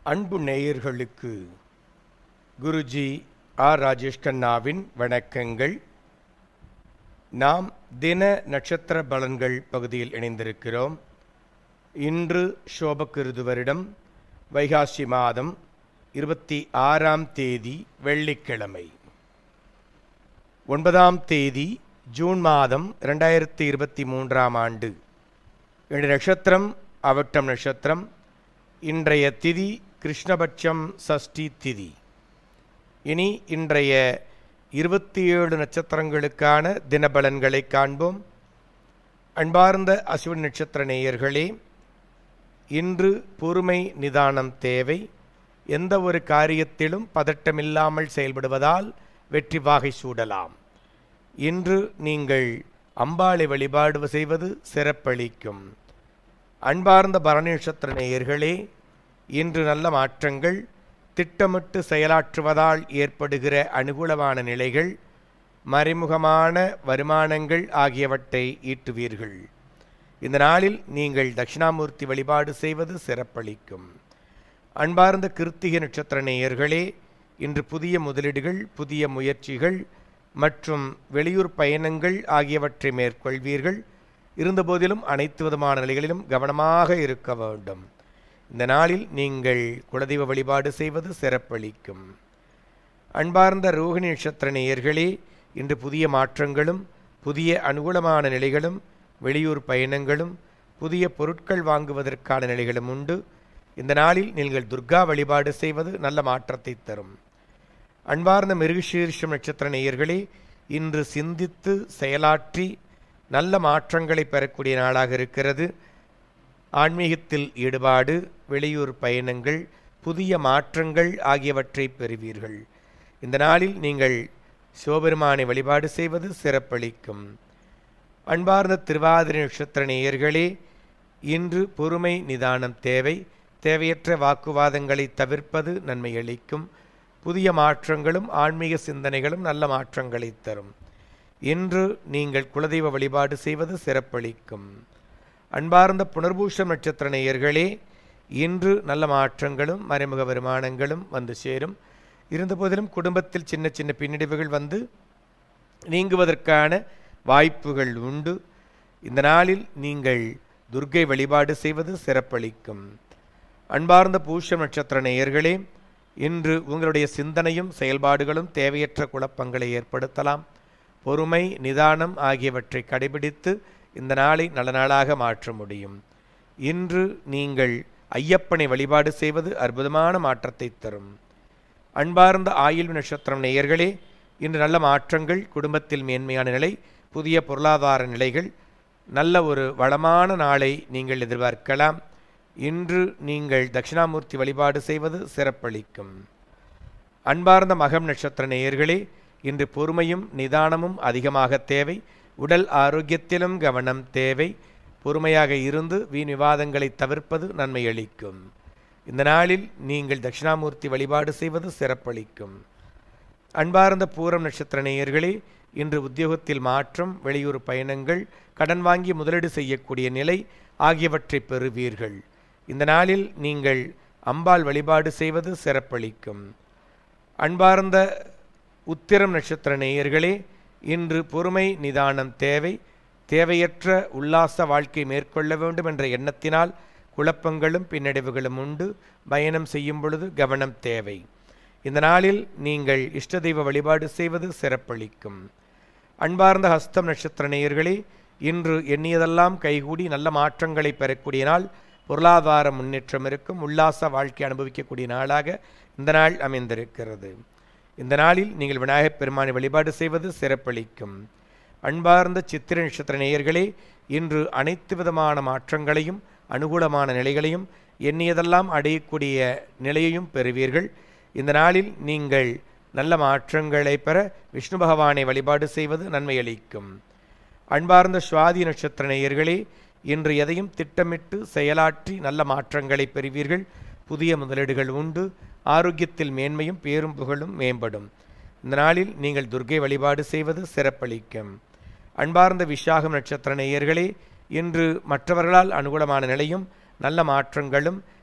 அன்பு நேயர்களுக்கு குருஜி ஆர் ராஜேஷ் கண்ணாவின் வணக்கங்கள் நாம் தின நட்சத்திர பலன்கள் பகுதியில் இணைந்திருக்கிறோம் இன்று சோபக்கிருது வருடம் வைகாசி மாதம் இருபத்தி ஆறாம் தேதி வெள்ளிக்கிழமை ஒன்பதாம் தேதி ஜூன் மாதம் ரெண்டாயிரத்தி இருபத்தி மூன்றாம் ஆண்டு இன்று நட்சத்திரம் அவட்டம் நட்சத்திரம் இன்றைய திதி கிருஷ்ணபட்சம் சஷ்டி திதி இனி இன்றைய இருபத்தி ஏழு நட்சத்திரங்களுக்கான தினபலன்களை காண்போம் அன்பார்ந்த அசுவின் நட்சத்திர நேயர்களே இன்று பொறுமை நிதானம் தேவை எந்த ஒரு காரியத்திலும் பதட்டமில்லாமல் செயல்படுவதால் வெற்றி வாகை சூடலாம் இன்று நீங்கள் அம்பாளை வழிபாடு செய்வது சிறப்பளிக்கும் அன்பார்ந்த பரணி நட்சத்திர நேயர்களே இன்று நல்ல மாற்றங்கள் திட்டமிட்டு செயலாற்றுவதால் ஏற்படுகிற அனுகூலமான நிலைகள் மறைமுகமான வருமானங்கள் ஆகியவற்றை ஈட்டுவீர்கள் இந்த நாளில் நீங்கள் தட்சிணாமூர்த்தி வழிபாடு செய்வது சிறப்பளிக்கும் அன்பார்ந்த கிருத்திகை நட்சத்திர நேயர்களே இன்று புதிய முதலீடுகள் புதிய முயற்சிகள் மற்றும் வெளியூர் பயணங்கள் ஆகியவற்றை மேற்கொள்வீர்கள் இருந்தபோதிலும் அனைத்து விதமான நிலைகளிலும் கவனமாக இருக்க வேண்டும் இந்த நாளில் நீங்கள் குலதெய்வ வழிபாடு செய்வது சிறப்பளிக்கும் அன்பார்ந்த ரோகிணி நட்சத்திர நேயர்களே இன்று புதிய மாற்றங்களும் புதிய அனுகூலமான நிலைகளும் வெளியூர் பயணங்களும் புதிய பொருட்கள் வாங்குவதற்கான நிலைகளும் உண்டு இந்த நாளில் நீங்கள் துர்கா வழிபாடு செய்வது நல்ல மாற்றத்தை தரும் அன்பார்ந்த மிருகசீர்ஷம் நட்சத்திர நேயர்களே இன்று சிந்தித்து செயலாற்றி நல்ல மாற்றங்களை பெறக்கூடிய நாளாக இருக்கிறது ஆன்மீகத்தில் ஈடுபாடு வெளியூர் பயணங்கள் புதிய மாற்றங்கள் ஆகியவற்றை பெறுவீர்கள் இந்த நாளில் நீங்கள் சிவபெருமானை வழிபாடு செய்வது சிறப்பளிக்கும் அன்பார்ந்த திருவாதிரை நட்சத்திர நேயர்களே இன்று பொறுமை நிதானம் தேவை தேவையற்ற வாக்குவாதங்களை தவிர்ப்பது நன்மை அளிக்கும் புதிய மாற்றங்களும் ஆன்மீக சிந்தனைகளும் நல்ல மாற்றங்களை தரும் இன்று நீங்கள் குலதெய்வ வழிபாடு செய்வது சிறப்பளிக்கும் அன்பார்ந்த புனர்பூஷம் நட்சத்திர நேயர்களே இன்று நல்ல மாற்றங்களும் மறைமுக வருமானங்களும் வந்து சேரும் இருந்தபோதிலும் குடும்பத்தில் சின்ன சின்ன பின்னடைவுகள் வந்து நீங்குவதற்கான வாய்ப்புகள் உண்டு இந்த நாளில் நீங்கள் துர்க்கை வழிபாடு செய்வது சிறப்பளிக்கும் அன்பார்ந்த பூஷம் நட்சத்திர நேயர்களே இன்று உங்களுடைய சிந்தனையும் செயல்பாடுகளும் தேவையற்ற குழப்பங்களை ஏற்படுத்தலாம் பொறுமை நிதானம் ஆகியவற்றை கடைபிடித்து இந்த நாளை நல்ல நாளாக மாற்ற முடியும் இன்று நீங்கள் ஐயப்பனை வழிபாடு செய்வது அற்புதமான மாற்றத்தை தரும் அன்பார்ந்த ஆயுள் நட்சத்திரம் நேயர்களே இன்று நல்ல மாற்றங்கள் குடும்பத்தில் மேன்மையான நிலை புதிய பொருளாதார நிலைகள் நல்ல ஒரு வளமான நாளை நீங்கள் எதிர்பார்க்கலாம் இன்று நீங்கள் தட்சிணாமூர்த்தி வழிபாடு செய்வது சிறப்பளிக்கும் அன்பார்ந்த மகம் நட்சத்திர நேயர்களே இன்று பொறுமையும் நிதானமும் அதிகமாக தேவை உடல் ஆரோக்கியத்திலும் கவனம் தேவை பொறுமையாக இருந்து வீண் விவாதங்களை தவிர்ப்பது நன்மை அளிக்கும் இந்த நாளில் நீங்கள் தட்சிணாமூர்த்தி வழிபாடு செய்வது சிறப்பளிக்கும் அன்பார்ந்த பூரம் நட்சத்திர நேயர்களே இன்று உத்தியோகத்தில் மாற்றம் வெளியூர் பயணங்கள் கடன் வாங்கி முதலீடு செய்யக்கூடிய நிலை ஆகியவற்றை பெறுவீர்கள் இந்த நாளில் நீங்கள் அம்பாள் வழிபாடு செய்வது சிறப்பளிக்கும் அன்பார்ந்த உத்திரம் நட்சத்திர நேயர்களே இன்று பொறுமை நிதானம் தேவை தேவையற்ற உல்லாச வாழ்க்கை மேற்கொள்ள வேண்டும் என்ற எண்ணத்தினால் குழப்பங்களும் பின்னடைவுகளும் உண்டு பயணம் செய்யும் பொழுது கவனம் தேவை இந்த நாளில் நீங்கள் இஷ்ட தெய்வ வழிபாடு செய்வது சிறப்பளிக்கும் அன்பார்ந்த ஹஸ்தம் நட்சத்திர நேயர்களே இன்று எண்ணியதெல்லாம் கைகூடி நல்ல மாற்றங்களை பெறக்கூடிய நாள் பொருளாதார முன்னேற்றம் இருக்கும் உல்லாச வாழ்க்கை அனுபவிக்கக்கூடிய நாளாக இந்த நாள் அமைந்திருக்கிறது இந்த நாளில் நீங்கள் விநாயகப் பெருமானை வழிபாடு செய்வது சிறப்பளிக்கும் அன்பார்ந்த சித்திர நட்சத்திர நேயர்களே இன்று அனைத்து விதமான மாற்றங்களையும் அனுகூலமான நிலைகளையும் எண்ணியதெல்லாம் அடையக்கூடிய நிலையையும் பெறுவீர்கள் இந்த நாளில் நீங்கள் நல்ல மாற்றங்களை பெற விஷ்ணு பகவானை வழிபாடு செய்வது நன்மை அளிக்கும் அன்பார்ந்த சுவாதி நட்சத்திர நேயர்களே இன்று எதையும் திட்டமிட்டு செயலாற்றி நல்ல மாற்றங்களை பெறுவீர்கள் புதிய முதலீடுகள் உண்டு ஆரோக்கியத்தில் மேன்மையும் பேரும் புகழும் மேம்படும் இந்த நாளில் நீங்கள் துர்க்கை வழிபாடு செய்வது சிறப்பளிக்கும் அன்பார்ந்த விசாகம் நட்சத்திர நேயர்களே இன்று மற்றவர்களால் அனுகூலமான நிலையும் நல்ல மாற்றங்களும்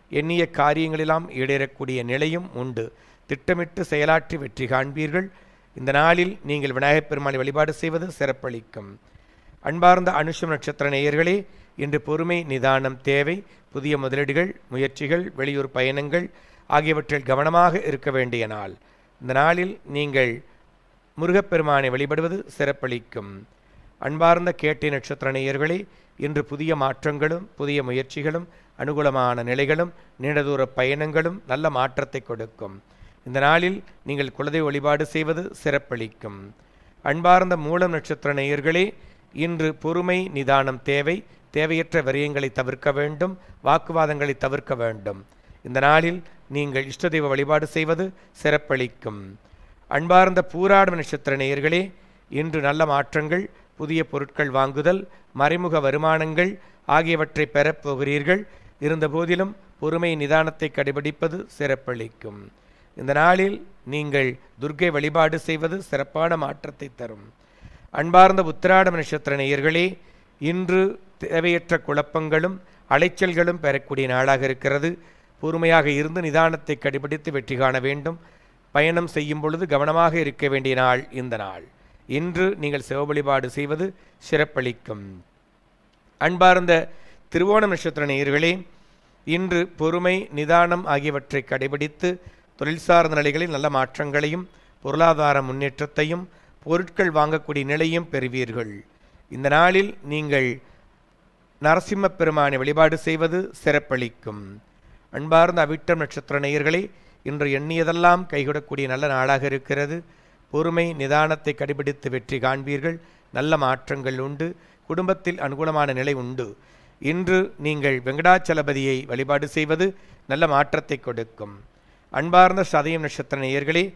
எண்ணிய காரியங்களெல்லாம் ஈடேறக்கூடிய நிலையும் உண்டு திட்டமிட்டு செயலாற்றி வெற்றி காண்பீர்கள் இந்த நாளில் நீங்கள் விநாயகப் பெருமானை வழிபாடு செய்வது சிறப்பளிக்கும் அன்பார்ந்த அனுஷம் நட்சத்திர நேயர்களே இன்று பொறுமை நிதானம் தேவை புதிய முதலீடுகள் முயற்சிகள் வெளியூர் பயணங்கள் ஆகியவற்றில் கவனமாக இருக்க வேண்டிய நாள் இந்த நாளில் நீங்கள் முருகப்பெருமானை வழிபடுவது சிறப்பளிக்கும் அன்பார்ந்த கேட்டை நட்சத்திர நேயர்களே இன்று புதிய மாற்றங்களும் புதிய முயற்சிகளும் அனுகூலமான நிலைகளும் நீண்டதூர பயணங்களும் நல்ல மாற்றத்தை கொடுக்கும் இந்த நாளில் நீங்கள் குலதெய்வ வழிபாடு செய்வது சிறப்பளிக்கும் அன்பார்ந்த மூலம் நட்சத்திர நேயர்களே இன்று பொறுமை நிதானம் தேவை தேவையற்ற விரயங்களை தவிர்க்க வேண்டும் வாக்குவாதங்களை தவிர்க்க வேண்டும் இந்த நாளில் நீங்கள் இஷ்ட தெய்வ வழிபாடு செய்வது சிறப்பளிக்கும் அன்பார்ந்த பூராட நட்சத்திர நேயர்களே இன்று நல்ல மாற்றங்கள் புதிய பொருட்கள் வாங்குதல் மறைமுக வருமானங்கள் ஆகியவற்றை பெறப் போகிறீர்கள் இருந்தபோதிலும் பொறுமை நிதானத்தை கடைபிடிப்பது சிறப்பளிக்கும் இந்த நாளில் நீங்கள் துர்க்கை வழிபாடு செய்வது சிறப்பான மாற்றத்தை தரும் அன்பார்ந்த உத்திராடம் நட்சத்திர நேயர்களே இன்று தேவையற்ற குழப்பங்களும் அலைச்சல்களும் பெறக்கூடிய நாளாக இருக்கிறது பொறுமையாக இருந்து நிதானத்தை கடைபிடித்து வெற்றி காண வேண்டும் பயணம் செய்யும் பொழுது கவனமாக இருக்க வேண்டிய நாள் இந்த நாள் இன்று நீங்கள் சிவ வழிபாடு செய்வது சிறப்பளிக்கும் அன்பார்ந்த திருவோணம் நட்சத்திர நேயர்களே இன்று பொறுமை நிதானம் ஆகியவற்றை கடைபிடித்து தொழில் சார்ந்த நிலைகளில் நல்ல மாற்றங்களையும் பொருளாதார முன்னேற்றத்தையும் பொருட்கள் வாங்கக்கூடிய நிலையும் பெறுவீர்கள் இந்த நாளில் நீங்கள் நரசிம்ம பெருமானை வழிபாடு செய்வது சிறப்பளிக்கும் அன்பார்ந்த அவிட்டம் நட்சத்திர நேயர்களே இன்று எண்ணியதெல்லாம் கைகூடக்கூடிய நல்ல நாளாக இருக்கிறது பொறுமை நிதானத்தை கடைபிடித்து வெற்றி காண்பீர்கள் நல்ல மாற்றங்கள் உண்டு குடும்பத்தில் அனுகூலமான நிலை உண்டு இன்று நீங்கள் வெங்கடாச்சலபதியை வழிபாடு செய்வது நல்ல மாற்றத்தை கொடுக்கும் அன்பார்ந்த சதயம் நட்சத்திர நேயர்களே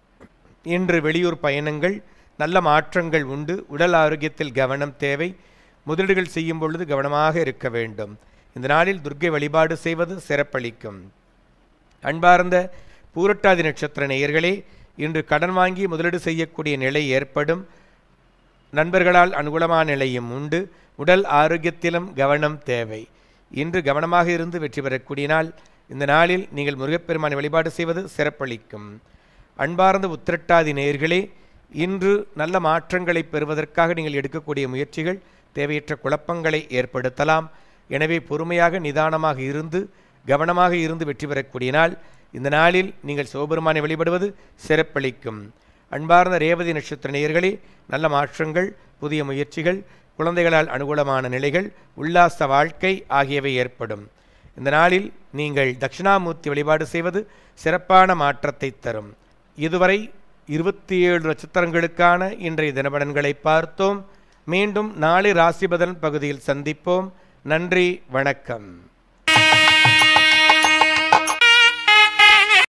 இன்று வெளியூர் பயணங்கள் நல்ல மாற்றங்கள் உண்டு உடல் ஆரோக்கியத்தில் கவனம் தேவை முதலீடுகள் செய்யும் பொழுது கவனமாக இருக்க வேண்டும் இந்த நாளில் துர்க்கை வழிபாடு செய்வது சிறப்பளிக்கும் அன்பார்ந்த பூரட்டாதி நட்சத்திர நேயர்களே இன்று கடன் வாங்கி முதலீடு செய்யக்கூடிய நிலை ஏற்படும் நண்பர்களால் அனுகூலமான நிலையும் உண்டு உடல் ஆரோக்கியத்திலும் கவனம் தேவை இன்று கவனமாக இருந்து வெற்றி பெறக்கூடிய நாள் இந்த நாளில் நீங்கள் முருகப்பெருமானை வழிபாடு செய்வது சிறப்பளிக்கும் அன்பார்ந்த உத்திரட்டாதி நேயர்களே இன்று நல்ல மாற்றங்களை பெறுவதற்காக நீங்கள் எடுக்கக்கூடிய முயற்சிகள் தேவையற்ற குழப்பங்களை ஏற்படுத்தலாம் எனவே பொறுமையாக நிதானமாக இருந்து கவனமாக இருந்து வெற்றி பெறக்கூடிய நாள் இந்த நாளில் நீங்கள் சிவபெருமானை வழிபடுவது சிறப்பளிக்கும் அன்பார்ந்த ரேவதி நட்சத்திர நேயர்களே நல்ல மாற்றங்கள் புதிய முயற்சிகள் குழந்தைகளால் அனுகூலமான நிலைகள் உல்லாச வாழ்க்கை ஆகியவை ஏற்படும் இந்த நாளில் நீங்கள் தட்சிணாமூர்த்தி வழிபாடு செய்வது சிறப்பான மாற்றத்தை தரும் இதுவரை இருபத்தி ஏழு நட்சத்திரங்களுக்கான இன்றைய தினபலன்களை பார்த்தோம் மீண்டும் நாளை ராசிபதன் பகுதியில் சந்திப்போம் நன்றி வணக்கம்